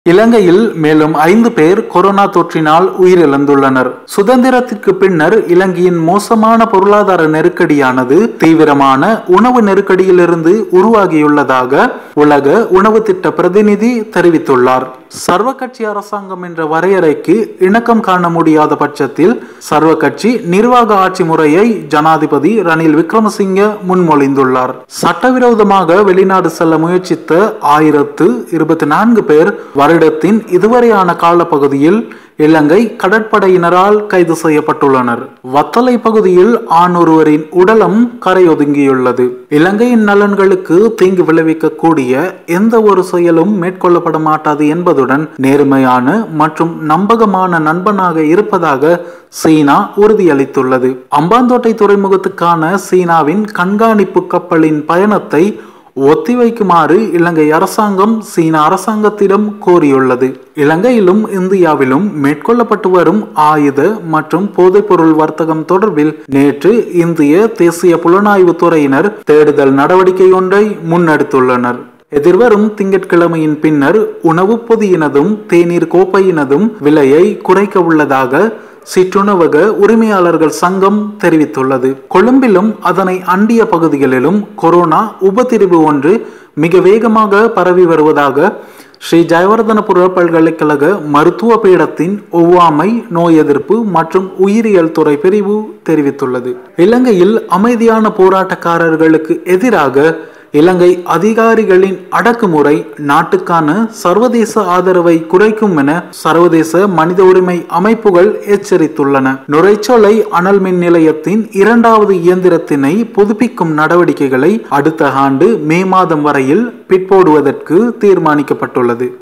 இலங்கையில் மேலும் ஐந்து பேர் கொரோனா தொற்றினால் உயிரிழந்துள்ளனர் சுதந்திரத்திற்கு பின்னர் இலங்கையின் மோசமான பொருளாதார நெருக்கடியானது தீவிரமான உணவு நெருக்கடியிலிருந்து உருவாகியுள்ளதாக உலக உணவு திட்ட பிரதிநிதி தெரிவித்துள்ளார் சர்வ கட்சி அரசாங்கம் என்ற வரையறைக்கு இணக்கம் காண முடியாத பட்சத்தில் சர்வ கட்சி நிர்வாக ஆட்சி முறையை ஜனாதிபதி ரணில் விக்ரமசிங்க முன்மொழிந்துள்ளார் சட்டவிரோதமாக வெளிநாடு செல்ல முயற்சித்த ஆயிரத்து இருபத்தி நான்கு பேர் வருடத்தின் இதுவரையான காலப்பகுதியில் இலங்கை கடற்படையினரால் கைது செய்யப்பட்டுள்ளனர் வத்தலை பகுதியில் ஆண் ஒருவரின் உடலம் கரையொதுங்கியுள்ளது இலங்கையின் நலன்களுக்கு தீங்கு விளைவிக்கக்கூடிய எந்த ஒரு செயலும் மேற்கொள்ளப்பட மாட்டாது என்பதுடன் நேர்மையான மற்றும் நம்பகமான நண்பனாக இருப்பதாக சீனா உறுதியளித்துள்ளது அம்பாந்தோட்டை துறைமுகத்துக்கான சீனாவின் கண்காணிப்பு கப்பலின் பயணத்தை ஒத்திவைக்குமாறு இலங்கை அரசாங்கம் சீன அரசாங்கத்திடம் கோரியுள்ளது இலங்கையிலும் இந்தியாவிலும் மேற்கொள்ளப்பட்டு வரும் ஆயுத மற்றும் போதைப்பொருள் வர்த்தகம் தொடர்பில் நேற்று இந்திய தேசிய புலனாய்வு துறையினர் தேடுதல் நடவடிக்கை ஒன்றை முன்னெடுத்துள்ளனர் எதிர்வரும் திங்கட்கிழமையின் பின்னர் உணவு பொதியினதும் தேநீர் கோப்பையினதும் விலையை குறைக்க உள்ளதாக சிற்றுணவக உரிமையாளர்கள் சங்கம் தெரிவித்துள்ளது கொழும்பிலும் அதனை அண்டிய பகுதிகளிலும் கொரோனா உபதிரிவு ஒன்று மிக வேகமாக பரவி வருவதாக ஸ்ரீ ஜெயவர்தனபுர பல்கலைக்கழக மருத்துவ பீடத்தின் ஒவ்வாமை நோய் எதிர்ப்பு மற்றும் உயிரியல் துறை பிரிவு தெரிவித்துள்ளது இலங்கையில் அமைதியான போராட்டக்காரர்களுக்கு எதிராக இலங்கை அதிகாரிகளின் அடக்குமுறை நாட்டுக்கான சர்வதேச ஆதரவை குறைக்கும் என சர்வதேச மனித உரிமை அமைப்புகள் எச்சரித்துள்ளன நுரைச்சோலை அனல் மின் நிலையத்தின் இரண்டாவது இயந்திரத்தினை புதுப்பிக்கும் நடவடிக்கைகளை அடுத்த ஆண்டு மே மாதம் வரையில் பிற்போடுவதற்கு தீர்மானிக்கப்பட்டுள்ளது